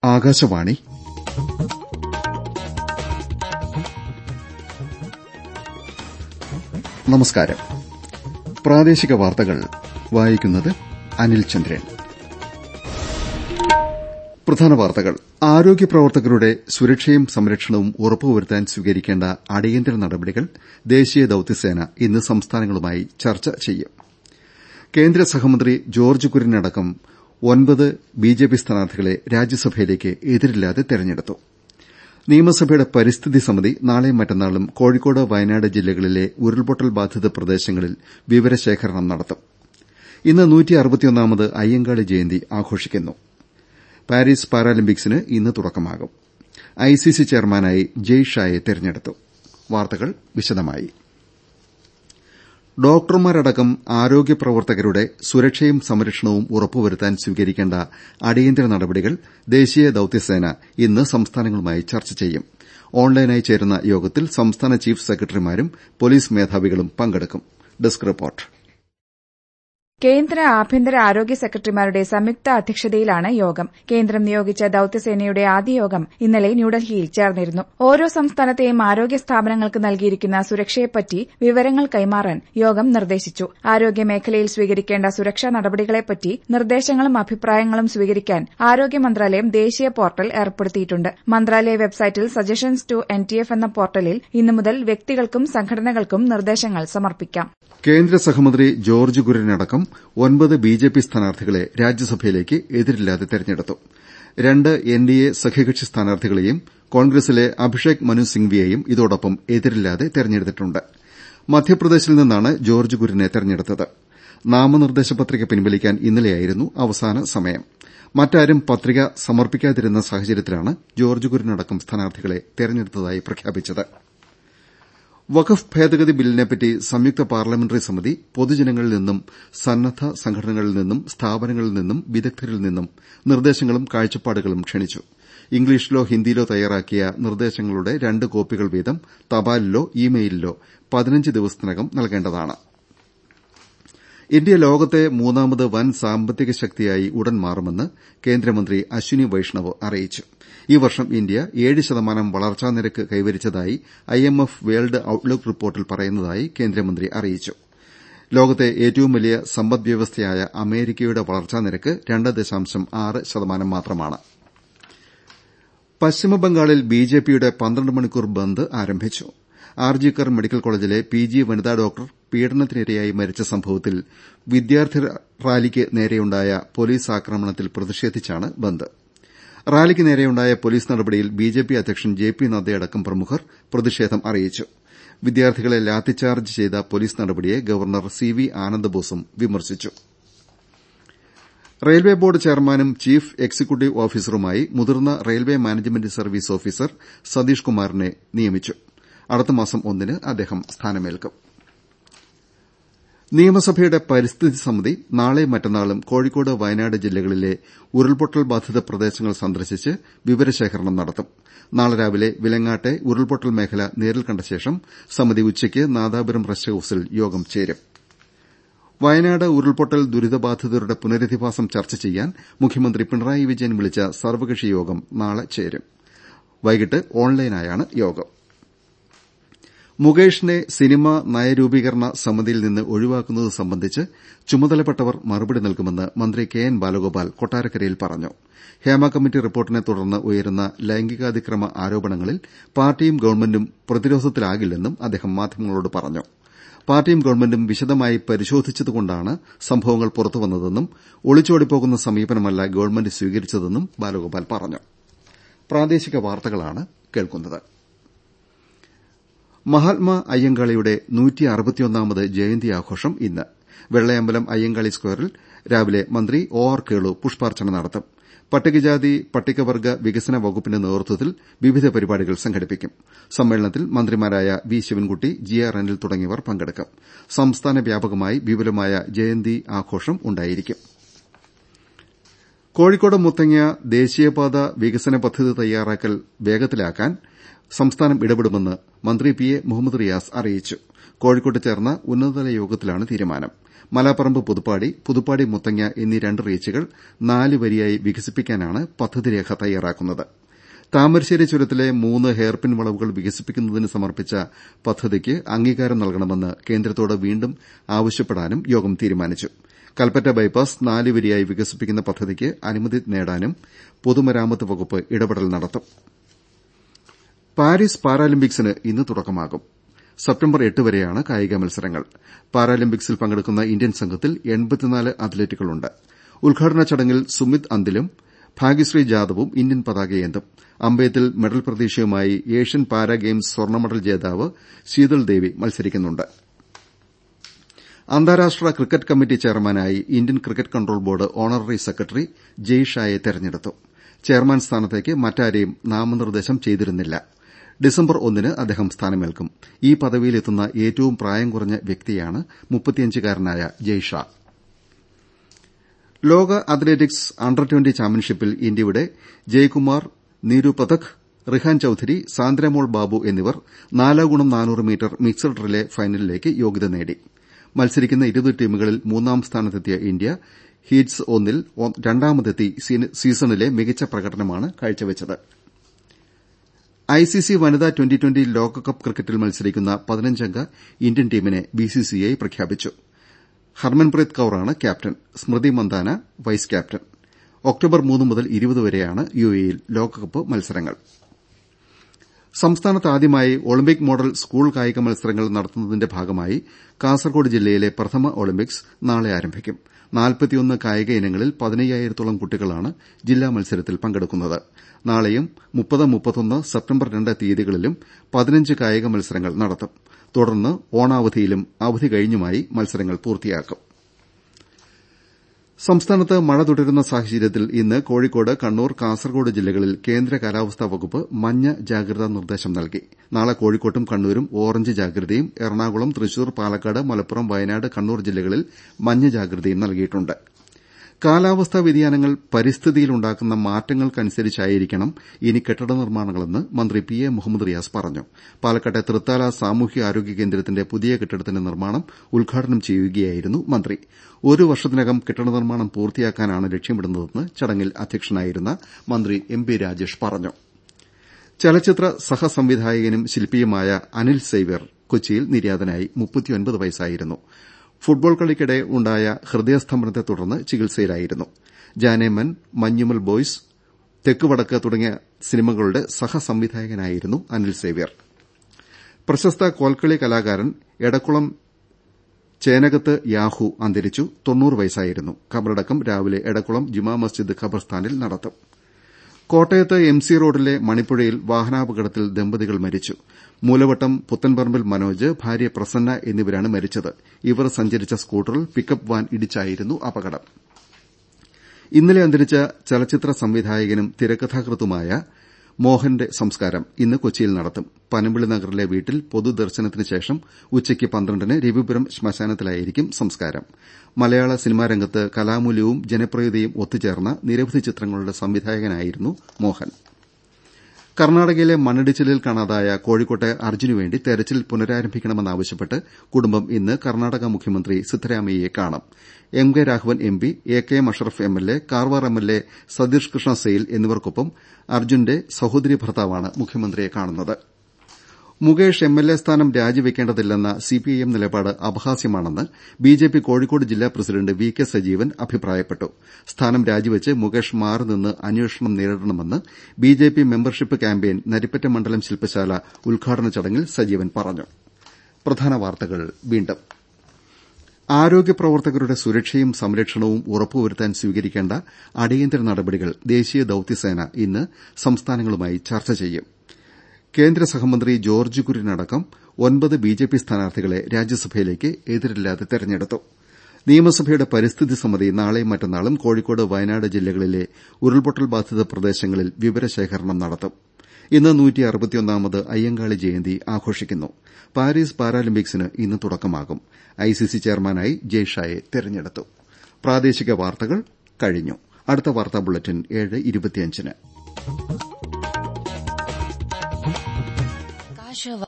ആകാശവാണി നമസ്കാരം പ്രാദേശിക വാർത്തകൾ വായിക്കുന്നത് അനിൽ ചന്ദ്രൻ പ്രധാന വാർത്തകൾ ആരോഗ്യ പ്രവർത്തകരുടെ സുരക്ഷയും സംരക്ഷണവും ഉറപ്പുവരുത്താൻ സ്വീകരിക്കേണ്ട അടിയന്തര നടപടികൾ ദേശീയ ദൌത്യസേന ഇന്ന് സംസ്ഥാനങ്ങളുമായി ചർച്ച ചെയ്യും കേന്ദ്ര സഹമന്ത്രി ജോർജ് കുര്യനടക്കം ഒൻപത് ബിജെപി സ്ഥാനാർത്ഥികളെ രാജ്യസഭയിലേക്ക് എതിരില്ലാതെ തെരഞ്ഞെടുത്തു നിയമസഭയുടെ പരിസ്ഥിതി സമിതി നാളെയും മറ്റന്നാളും കോഴിക്കോട് വയനാട് ജില്ലകളിലെ ഉരുൾപൊട്ടൽ ബാധിത പ്രദേശങ്ങളിൽ വിവരശേഖരണം നടത്തും ഇന്ന് അയ്യങ്കാളി ജയന്തി ആഘോഷിക്കുന്നു പാരീസ് പാരാലിമ്പിക്സിന് ഇന്ന് തുടക്കമാകും ഐസിസി ചെയർമാനായി ജയ് ഷായെ തെരഞ്ഞെടുത്തു വാർത്തകൾ വിശദമായി ഡോക്ടർമാരടക്കം ആരോഗ്യ പ്രവർത്തകരുടെ സുരക്ഷയും സംരക്ഷണവും ഉറപ്പുവരുത്താൻ സ്വീകരിക്കേണ്ട അടിയന്തര നടപടികൾ ദേശീയ ദൌത്യസേന ഇന്ന് സംസ്ഥാനങ്ങളുമായി ചർച്ച ചെയ്യും ഓൺലൈനായി ചേരുന്ന യോഗത്തിൽ സംസ്ഥാന ചീഫ് സെക്രട്ടറിമാരും പൊലീസ് മേധാവികളും പങ്കെടുക്കും ഡെസ്ക് റിപ്പോർട്ട് കേന്ദ്ര ആഭ്യന്തര ആരോഗ്യ സെക്രട്ടറിമാരുടെ സംയുക്ത അധ്യക്ഷതയിലാണ് യോഗം കേന്ദ്രം നിയോഗിച്ച ദൌത്യസേനയുടെ ആദ്യ യോഗം ഇന്നലെ ന്യൂഡൽഹിയിൽ ചേർന്നിരുന്നു ഓരോ സംസ്ഥാനത്തെയും ആരോഗ്യ സ്ഥാപനങ്ങൾക്ക് നൽകിയിരിക്കുന്ന സുരക്ഷയെപ്പറ്റി വിവരങ്ങൾ കൈമാറാൻ യോഗം നിർദ്ദേശിച്ചു ആരോഗ്യ മേഖലയിൽ സ്വീകരിക്കേണ്ട സുരക്ഷാ നടപടികളെപ്പറ്റി നിർദ്ദേശങ്ങളും അഭിപ്രായങ്ങളും സ്വീകരിക്കാൻ ആരോഗ്യ മന്ത്രാലയം ദേശീയ പോർട്ടൽ ഏർപ്പെടുത്തിയിട്ടുണ്ട് മന്ത്രാലയ വെബ്സൈറ്റിൽ suggestions to N T F എന്ന പോർട്ടലിൽ ഇന്നു മുതൽ വ്യക്തികൾക്കും സംഘടനകൾക്കും നിർദ്ദേശങ്ങൾ സമർപ്പിക്കാം കേന്ദ്ര സഹമന്ത്രി ജോർജ് കുര്യനടക്കം ഒൻപത് ബിജെപി സ്ഥാനാർത്ഥികളെ രാജ്യസഭയിലേക്ക് എതിരില്ലാതെ തെരഞ്ഞെടുത്തു രണ്ട് എൻഡിഎ സഖ്യകക്ഷി സ്ഥാനാർത്ഥികളെയും കോൺഗ്രസിലെ അഭിഷേക് മനു സിംഗ്വിയെയും ഇതോടൊപ്പം എതിരില്ലാതെ തെരഞ്ഞെടുത്തിട്ടുണ്ട് മധ്യപ്രദേശിൽ നിന്നാണ് ജോർജ് കുര്യനെ തെരഞ്ഞെടുത്തത് നാമനിർദ്ദേശ പത്രിക പിൻവലിക്കാൻ ഇന്നലെയായിരുന്നു അവസാന സമയം മറ്റാരും പത്രിക സമർപ്പിക്കാതിരുന്ന സാഹചര്യത്തിലാണ് ജോർജ് കുര്യനടക്കം സ്ഥാനാർത്ഥികളെ തെരഞ്ഞെടുത്തതായി പ്രഖ്യാപിച്ചത് വഖഫ് ഭേദഗതി ബില്ലിനെപ്പറ്റി സംയുക്ത പാർലമെന്ററി സമിതി പൊതുജനങ്ങളിൽ നിന്നും സന്നദ്ധ സംഘടനകളിൽ നിന്നും സ്ഥാപനങ്ങളിൽ നിന്നും വിദഗ്ധരിൽ നിന്നും നിർദ്ദേശങ്ങളും കാഴ്ചപ്പാടുകളും ക്ഷണിച്ചു ഇംഗ്ലീഷിലോ ഹിന്ദിയിലോ തയ്യാറാക്കിയ നിർദ്ദേശങ്ങളുടെ രണ്ട് കോപ്പികൾ വീതം തപാലിലോ ഇ മെയിലിലോ പതിനഞ്ച് ദിവസത്തിനകം നൽകേണ്ടതാണ് ഇന്ത്യ ലോകത്തെ മൂന്നാമത് വൻ സാമ്പത്തിക ശക്തിയായി ഉടൻ മാറുമെന്ന് കേന്ദ്രമന്ത്രി അശ്വിനി വൈഷ്ണവ് അറിയിച്ചു ഈ വർഷം ഇന്ത്യ ഏഴ് ശതമാനം വളർച്ചാ നിരക്ക് കൈവരിച്ചതായി ഐഎംഎഫ് വേൾഡ് ഔട്ട്ലുക്ക് റിപ്പോർട്ടിൽ പറയുന്നതായി കേന്ദ്രമന്ത്രി അറിയിച്ചു ലോകത്തെ ഏറ്റവും വലിയ സമ്പദ് വ്യവസ്ഥയായ അമേരിക്കയുടെ വളർച്ചാ നിരക്ക് രണ്ട് ദശാംശം ആറ് ശതമാനം മാത്രമാണ് പശ്ചിമബംഗാളിൽ ബിജെപിയുടെ പന്ത്രണ്ട് മണിക്കൂർ ബന്ദ് ആരംഭിച്ചു ആർജിക്കർ മെഡിക്കൽ കോളേജിലെ പിജി വനിതാ ഡോക്ടർ പീഡനത്തിനിരയായി മരിച്ച സംഭവത്തിൽ വിദ്യാർത്ഥി റാലിക്ക് നേരെയുണ്ടായ പോലീസ് ആക്രമണത്തിൽ പ്രതിഷേധിച്ചാണ് ബന്ദ് റാലിക്ക് നേരെയുണ്ടായ പോലീസ് നടപടിയിൽ ബിജെപി അധ്യക്ഷൻ ജെ പി നദ്ദയടക്കം പ്രമുഖർ പ്രതിഷേധം അറിയിച്ചു വിദ്യാർത്ഥികളെ ലാത്തിച്ചാർജ് ചെയ്ത പോലീസ് നടപടിയെ ഗവർണർ സി വി ആനന്ദബോസും വിമർശിച്ചു റെയിൽവേ ബോർഡ് ചെയർമാനും ചീഫ് എക്സിക്യൂട്ടീവ് ഓഫീസറുമായി മുതിർന്ന railway management service officer Satish കുമാറിനെ നിയമിച്ചു അടുത്തമാസം ഒന്നിന് അദ്ദേഹം സ്ഥാനമേൽക്കും നിയമസഭയുടെ പരിസ്ഥിതി സമിതി നാളെയും മറ്റന്നാളും കോഴിക്കോട് വയനാട് ജില്ലകളിലെ ഉരുൾപൊട്ടൽ ബാധിത പ്രദേശങ്ങൾ സന്ദർശിച്ച് വിവരശേഖരണം നടത്തും നാളെ രാവിലെ വിലങ്ങാട്ടെ ഉരുൾപൊട്ടൽ മേഖല നേരിൽ കണ്ട ശേഷം സമിതി ഉച്ചയ്ക്ക് നാദാപുരം റസ്റ്റ് ഹൌസിൽ യോഗം ചേരും വയനാട് ഉരുൾപൊട്ടൽ ദുരിതബാധിതരുടെ പുനരധിവാസം ചർച്ച ചെയ്യാൻ മുഖ്യമന്ത്രി പിണറായി വിജയൻ വിളിച്ച സർവകക്ഷി യോഗം നാളെ ചേരും വൈകിട്ട് ഓൺലൈനായാണ് യോഗം മുകേഷിനെ സിനിമ നയരൂപീകരണ സമിതിയിൽ നിന്ന് ഒഴിവാക്കുന്നത് സംബന്ധിച്ച് ചുമതലപ്പെട്ടവർ മറുപടി നൽകുമെന്ന് മന്ത്രി കെ എൻ ബാലഗോപാൽ കൊട്ടാരക്കരയിൽ പറഞ്ഞു ഹേമ കമ്മിറ്റി റിപ്പോർട്ടിനെ തുടർന്ന് ഉയരുന്ന ലൈംഗികാതിക്രമ ആരോപണങ്ങളിൽ പാർട്ടിയും ഗവൺമെന്റും പ്രതിരോധത്തിലാകില്ലെന്നും അദ്ദേഹം മാധ്യമങ്ങളോട് പറഞ്ഞു പാർട്ടിയും ഗവൺമെന്റും വിശദമായി പരിശോധിച്ചതുകൊണ്ടാണ് സംഭവങ്ങൾ പുറത്തുവന്നതെന്നും ഒളിച്ചോടിപ്പോകുന്ന സമീപനമല്ല ഗവൺമെന്റ് സ്വീകരിച്ചതെന്നും ബാലഗോപാൽ പറഞ്ഞു മഹാത്മാ അയ്യങ്കാളിയുടെ ത് ജയന്തി ആഘോഷം ഇന്ന് വെള്ളയമ്പലം അയ്യങ്കാളി സ്ക്വയറിൽ രാവിലെ മന്ത്രി ഒ ആർ കേളു പുഷ്പാർച്ചന നടത്തും പട്ടികജാതി പട്ടികവർഗ്ഗ വികസന വകുപ്പിന്റെ നേതൃത്വത്തിൽ വിവിധ പരിപാടികൾ സംഘടിപ്പിക്കും സമ്മേളനത്തിൽ മന്ത്രിമാരായ V Sivankutty G R Anil തുടങ്ങിയവർ പങ്കെടുക്കും സംസ്ഥാന വ്യാപകമായി വിപുലമായ ജയന്തി ആഘോഷം ഉണ്ടായിരിക്കും കോഴിക്കോട് മുത്തങ്ങ ദേശീയപാത വികസന പദ്ധതി തയ്യാറാക്കൽ വേഗത്തിലാക്കാൻ സംസ്ഥാനം ഇടപെടുമെന്ന് മന്ത്രി പി എ മുഹമ്മദ് റിയാസ് അറിയിച്ചു കോഴിക്കോട്ട് ചേർന്ന ഉന്നതതല യോഗത്തിലാണ് തീരുമാനം മലാപ്പറമ്പ് പുതുപ്പാടി പുതുപ്പാടി മുത്തങ്ങ എന്നീ രണ്ട് റീച്ചുകൾ നാല് വരിയായി വികസിപ്പിക്കാനാണ് പദ്ധതിരേഖ തയ്യാറാക്കുന്നത് താമരശ്ശേരി ചുരത്തിലെ മൂന്ന് ഹെയർപിൻ വളവുകൾ വികസിപ്പിക്കുന്നതിന് സമർപ്പിച്ച പദ്ധതിക്ക് അംഗീകാരം നൽകണമെന്ന് കേന്ദ്രത്തോട് വീണ്ടും ആവശ്യപ്പെടാനും യോഗം തീരുമാനിച്ചു കൽപ്പറ്റ ബൈപ്പാസ് നാല് വരിയായി വികസിപ്പിക്കുന്ന പദ്ധതിക്ക് അനുമതി നേടാനും പൊതുമരാമത്ത് വകുപ്പ് ഇടപെടൽ നടത്തും പാരീസ് പാരാലിമ്പിക്സിന് ഇന്ന് തുടക്കമാകും സെപ്റ്റംബർ എട്ട് വരെയാണ് കായിക മത്സരങ്ങൾ പാരാലിമ്പിക്സിൽ പങ്കെടുക്കുന്ന ഇന്ത്യൻ സംഘത്തിൽ അത്ലറ്റുകളുണ്ട് ഉദ്ഘാടന ചടങ്ങിൽ സുമിത് അന്തിലും ഭാഗ്യശ്രീ ജാദവും ഇന്ത്യൻ പതാകയേന്തും അമ്പയത്തിൽ മെഡൽ പ്രതീക്ഷയുമായി ഏഷ്യൻ പാരാ ഗെയിംസ് സ്വർണ്ണ മെഡൽ ജേതാവ് ശീതൾ ദേവി മത്സരിക്കുന്നുണ്ട് അന്താരാഷ്ട്ര ക്രിക്കറ്റ് കമ്മിറ്റി ചെയർമാനായി Indian cricket control board honorary secretary Jay ഷായെ തെരഞ്ഞെടുത്തു ചെയർമാൻ സ്ഥാനത്തേക്ക് മറ്റാരെയും നാമനിർദ്ദേശം ചെയ്തിരുന്നില്ല ഡിസംബർ ഒന്നിന് അദ്ദേഹം സ്ഥാനമേൽക്കും ഈ പദവിയിലെത്തുന്ന ഏറ്റവും പ്രായം കുറഞ്ഞ വ്യക്തിയാണ് മുപ്പത്തിയഞ്ചുകാരനായ ജയ് ഷാ ലോക അത്ലറ്റിക്സ് അണ്ടർ ട്വന്റി ചാമ്പ്യൻഷിപ്പിൽ ഇന്ത്യയുടെ ജയ്കുമാർ നീരു പഥക് റിഹാൻ ചൌധരി സാന്ദ്രമോൾ ബാബു എന്നിവർ നാല് ഗുണം നാനൂറ് മീറ്റർ മിക്സഡ് റിലേ ഫൈനലിലേക്ക് യോഗ്യത നേടി മത്സരിക്കുന്ന ഇരുപത് ടീമുകളിൽ മൂന്നാം സ്ഥാനത്തെത്തിയ ഇന്ത്യ ഹീറ്റ്സ് ഒന്നിൽ രണ്ടാമതെത്തി സീസണിലെ മികച്ച പ്രകടനമാണ് കാഴ്ചവെച്ചത് ഐസിസി വനിതാ ട്വന്റി ട്വന്റി ലോകകപ്പ് ക്രിക്കറ്റിൽ മത്സരിക്കുന്ന പതിനഞ്ചംഗ ഇന്ത്യൻ ടീമിനെ ബിസിസിഐ പ്രഖ്യാപിച്ചു ഹർമൻപ്രീത് കൌറാണ് captain Smriti Mandhana vice captain October മൂന്ന് മുതൽ ഇരുപത് വരെയാണ് യുഎഇയിൽ ലോകകപ്പ് മത്സരങ്ങൾ സംസ്ഥാനത്ത് ആദ്യമായി ഒളിമ്പിക് മോഡൽ സ്കൂൾ കായിക മത്സരങ്ങൾ നടത്തുന്നതിന്റെ ഭാഗമായി കാസർകോട് ജില്ലയിലെ പ്രഥമ ഒളിമ്പിക്സ് നാളെ ആരംഭിക്കും നാൽപ്പത്തിയൊന്ന് കായിക ഇനങ്ങളിൽ പതിനയ്യായിരത്തോളം കുട്ടികളാണ് ജില്ലാ മത്സരത്തിൽ പങ്കെടുക്കുന്നത് നാളെയും മുപ്പത് മുപ്പത്തൊന്ന് സെപ്റ്റംബർ രണ്ട് തീയതികളിലും പതിനഞ്ച് കായിക മത്സരങ്ങൾ നടത്തും തുടർന്ന് ഓണാവധിയിലും അവധി കഴിഞ്ഞുമായി മത്സരങ്ങൾ പൂർത്തിയാക്കും സംസ്ഥാനത്ത് മഴ തുടരുന്ന സാഹചര്യത്തിൽ ഇന്ന് കോഴിക്കോട് കണ്ണൂർ കാസർകോട് ജില്ലകളിൽ കേന്ദ്ര കാലാവസ്ഥാ വകുപ്പ് മഞ്ഞ ജാഗ്രതാ നിർദ്ദേശം നൽകി നാളെ കോഴിക്കോട്ടും കണ്ണൂരും ഓറഞ്ച് ജാഗ്രതയും എറണാകുളം തൃശൂർ പാലക്കാട് മലപ്പുറം വയനാട് കണ്ണൂർ ജില്ലകളിൽ മഞ്ഞ ജാഗ്രതയും നൽകിയിട്ടുണ്ട് കാലാവസ്ഥാ വ്യതിയാനങ്ങൾ പരിസ്ഥിതിയിലുണ്ടാക്കുന്ന മാറ്റങ്ങൾക്കനുസരിച്ചായിരിക്കണം ഇനി കെട്ടിട നിർമ്മാണങ്ങളെന്ന് മന്ത്രി പി എ മുഹമ്മദ് റിയാസ് പറഞ്ഞു പാലക്കാട്ടെ തൃത്താല സാമൂഹ്യാരോഗ്യ കേന്ദ്രത്തിന്റെ പുതിയ കെട്ടിടത്തിന്റെ നിർമ്മാണം ഉദ്ഘാടനം ചെയ്യുകയായിരുന്നു മന്ത്രി ഒരു വർഷത്തിനകം കെട്ടിട നിർമ്മാണം പൂർത്തിയാക്കാനാണ് ലക്ഷ്യമിടുന്നതെന്ന് ചടങ്ങിൽ അധ്യക്ഷനായിരുന്ന മന്ത്രി എം പി രാജേഷ് പറഞ്ഞു ചലച്ചിത്ര സഹസംവിധായകനും ശില്പിയുമായ അനിൽ സേവ്യർ കൊച്ചിയിൽ നിര്യാതനായി വയസ്സായിരുന്നു ഫുട്ബോൾ കളിക്കിടെ ഉണ്ടായ ഹൃദയസ്തംഭനത്തെ തുടർന്ന് ചികിത്സയിലായിരുന്നു ജാനേമൻ മഞ്ഞുമൽ ബോയ്സ് തെക്ക് വടക്ക് തുടങ്ങിയ സിനിമകളുടെ സഹസംവിധായകനായിരുന്നു അനിൽ സേവ്യർ പ്രശസ്ത കോൽക്കളി കലാകാരൻ എടക്കുളം ചേനകത്ത് യാഹു അന്തരിച്ചു തൊണ്ണൂറ് വയസ്സായിരുന്നു ഖബറടക്കം രാവിലെ എടക്കുളം ജുമാ മസ്ജിദ് ഖബർസ്ഥാനിൽ നടത്തും കോട്ടയത്ത് എം സി റോഡിലെ മണിപ്പുഴയിൽ വാഹനാപകടത്തിൽ ദമ്പതികൾ മരിച്ചു മൂലവട്ടം പുത്തൻപറമ്പിൽ മനോജ് ഭാര്യ പ്രസന്ന എന്നിവരാണ് മരിച്ചത് ഇവർ സഞ്ചരിച്ച സ്കൂട്ടറിൽ പിക്കപ്പ് വാൻ ഇടിച്ചായിരുന്നു അപകടം ഇന്നലെ അന്തരിച്ച ചലച്ചിത്ര സംവിധായകനും തിരക്കഥാകൃത്തുമായ മോഹന്റെ സംസ്കാരം ഇന്ന് കൊച്ചിയിൽ നടത്തും പനമ്പിളി നഗറിലെ വീട്ടിൽ പൊതുദർശനത്തിന് ശേഷം ഉച്ചയ്ക്ക് പന്ത്രണ്ടിന് രവിപുരം ശ്മശാനത്തിലായിരിക്കും സംസ്കാരം മലയാള സിനിമാരംഗത്ത് കലാമൂല്യവും ജനപ്രിയതയും ഒത്തുചേർന്ന നിരവധി ചിത്രങ്ങളുടെ സംവിധായകനായിരുന്നു മോഹൻ കർണാടകയിലെ മണ്ണിടിച്ചിലിൽ കാണാതായ കോഴിക്കോട്ടെ അർജുനുവേണ്ടി തെരച്ചിൽ പുനരാരംഭിക്കണമെന്നാവശ്യപ്പെട്ട് കുടുംബം ഇന്ന് കർണാടക മുഖ്യമന്ത്രി സിദ്ധരാമയ്യയെ കാണും M K Raghavan M P A K M Ashraf M L A Karwar M L A Satish Krishna Sail എന്നിവർക്കൊപ്പം അർജുന്റെ സഹോദരീ ഭർത്താവാണ് മുഖ്യമന്ത്രിയെ കാണുന്നത് മുകേഷ് എം എൽ എ സ്ഥാനം രാജിവെക്കേണ്ടതില്ലെന്ന സിപിഐഎം നിലപാട് അപഹാസ്യമാണെന്ന് ബിജെപി കോഴിക്കോട് ജില്ലാ പ്രസിഡന്റ് വി കെ സജീവൻ അഭിപ്രായപ്പെട്ടു സ്ഥാനം രാജിവെച്ച് മുകേഷ് മാറി നിന്ന് അന്വേഷണം നേരിടണമെന്ന് ബിജെപി മെമ്പർഷിപ്പ് ക്യാമ്പയിൻ നരിപ്പറ്റ മണ്ഡലം ശില്പശാല ഉദ്ഘാടന ചടങ്ങിൽ സജീവൻ പറഞ്ഞു ആരോഗ്യ പ്രവർത്തകരുടെ സുരക്ഷയും സംരക്ഷണവും ഉറപ്പുവരുത്താൻ സ്വീകരിക്കേണ്ട അടിയന്തര നടപടികൾ ദേശീയ ദൌത്യസേന ഇന്ന് സംസ്ഥാനങ്ങളുമായി ചർച്ച ചെയ്യും കേന്ദ്ര സഹമന്ത്രി ജോർജ് കുര്യനടക്കം ഒൻപത് ബിജെപി സ്ഥാനാർത്ഥികളെ രാജ്യസഭയിലേക്ക് എതിരില്ലാതെ തെരഞ്ഞെടുത്തു നിയമസഭയുടെ പരിസ്ഥിതി സമിതി നാളെയും മറ്റന്നാളും കോഴിക്കോട് വയനാട് ജില്ലകളിലെ ഉരുൾപൊട്ടൽ ബാധിത പ്രദേശങ്ങളിൽ വിവരശേഖരണം നടത്തും ഇന്ന് അയ്യങ്കാളി ജയന്തി ആഘോഷിക്കുന്നു പാരീസ് പാരാലിമ്പിക്സിന് ഇന്ന് തുടക്കമാകും ഐസിസി ചെയർമാനായി ജയ് ഷായെ തെരഞ്ഞെടുത്തു അടുത്ത വാർത്താ ബുള്ളറ്റിൻ ഏഴ് ഇരുപത്തിയഞ്ചിന്